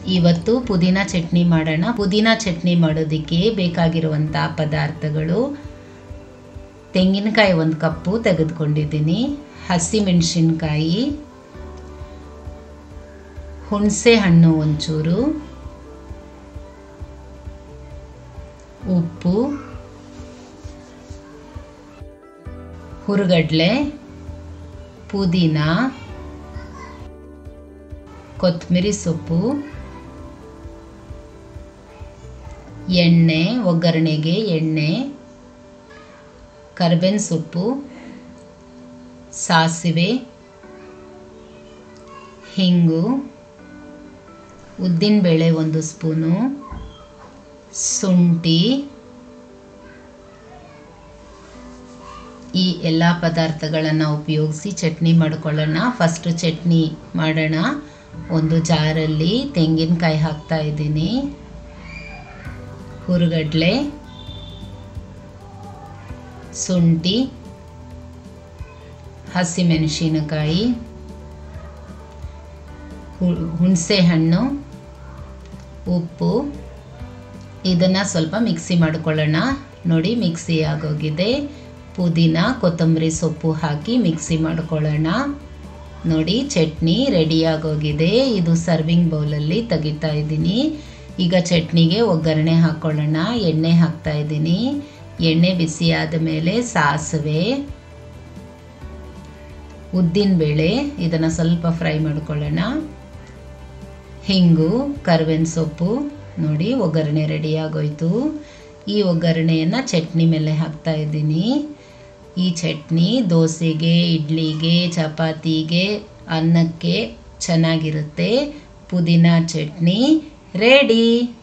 ಇವತ್ತು ಪುದೀನ ಚಟ್ನಿ ಮಾಡೋಣ ಪುದೀನ ಚಟ್ನಿ ಮಾಡೋದಕ್ಕೆ ಬೇಕಾಗಿರುವಂಥ ಪದಾರ್ಥಗಳು ತೆಂಗಿನಕಾಯಿ ಒಂದು ಕಪ್ಪು ತೆಗೆದುಕೊಂಡಿದ್ದೀನಿ ಹಸಿಮೆಣಸಿನ್ಕಾಯಿ ಹುಣಸೆ ಹಣ್ಣು ಒಂಚೂರು ಉಪ್ಪು ಹುರುಗಡ್ಲೆ ಪುದೀನ ಕೊತ್ತಂಬರಿ ಸೊಪ್ಪು ಎಣ್ಣೆ ಒಗ್ಗರಣೆಗೆ ಎಣ್ಣೆ ಕರ್ಬೇವಿನ ಸೊಪ್ಪು ಸಾಸಿವೆ ಹಿಂಗು ಉದ್ದಿನಬೇಳೆ ಒಂದು ಸ್ಪೂನು ಶುಂಠಿ ಈ ಎಲ್ಲ ಪದಾರ್ಥಗಳನ್ನು ಉಪಯೋಗಿಸಿ ಚಟ್ನಿ ಮಾಡ್ಕೊಳ್ಳೋಣ ಫಸ್ಟ್ ಚಟ್ನಿ ಮಾಡೋಣ ಒಂದು ಜಾರಲ್ಲಿ ತೆಂಗಿನಕಾಯಿ ಹಾಕ್ತಾ ಇದ್ದೀನಿ ಹುರುಗಡ್ಲೆ ಶುಂಠಿ ಹಸಿಮೆಣಸಿನಕಾಯಿ ಹುಣಸೆ ಹಣ್ಣು ಉಪ್ಪು ಇದನ್ನು ಸ್ವಲ್ಪ ಮಿಕ್ಸಿ ಮಾಡ್ಕೊಳ್ಳೋಣ ನೋಡಿ ಮಿಕ್ಸಿ ಆಗೋಗಿದೆ ಪುದೀನ ಕೊತ್ತಂಬರಿ ಸೊಪ್ಪು ಹಾಕಿ ಮಿಕ್ಸಿ ಮಾಡ್ಕೊಳ್ಳೋಣ ನೋಡಿ ಚಟ್ನಿ ರೆಡಿ ಆಗೋಗಿದೆ ಇದು ಸರ್ವಿಂಗ್ ಬೌಲಲ್ಲಿ ತೆಗಿತಾ ಇದ್ದೀನಿ ಈಗ ಚಟ್ನಿಗೆ ಒಗ್ಗರಣೆ ಹಾಕ್ಕೊಳ್ಳೋಣ ಎಣ್ಣೆ ಹಾಕ್ತಾ ಇದ್ದೀನಿ ಎಣ್ಣೆ ಬಿಸಿ ಆದ ಮೇಲೆ ಸಾಸಿವೆ ಉದ್ದಿನಬೇಳೆ ಇದನ್ನು ಸ್ವಲ್ಪ ಫ್ರೈ ಮಾಡ್ಕೊಳ್ಳೋಣ ಹಿಂಗು ಕರ್ಬೇವಿನ ಸೊಪ್ಪು ನೋಡಿ ಒಗ್ಗರಣೆ ರೆಡಿ ಆಗೋಯ್ತು ಈ ಒಗ್ಗರಣೆಯನ್ನು ಚಟ್ನಿ ಮೇಲೆ ಹಾಕ್ತಾ ಇದ್ದೀನಿ ಈ ಚಟ್ನಿ ದೋಸೆಗೆ ಇಡ್ಲಿಗೆ ಚಪಾತಿಗೆ ಅನ್ನಕ್ಕೆ ಚೆನ್ನಾಗಿರುತ್ತೆ ಪುದೀನ ಚಟ್ನಿ ರೆಡಿ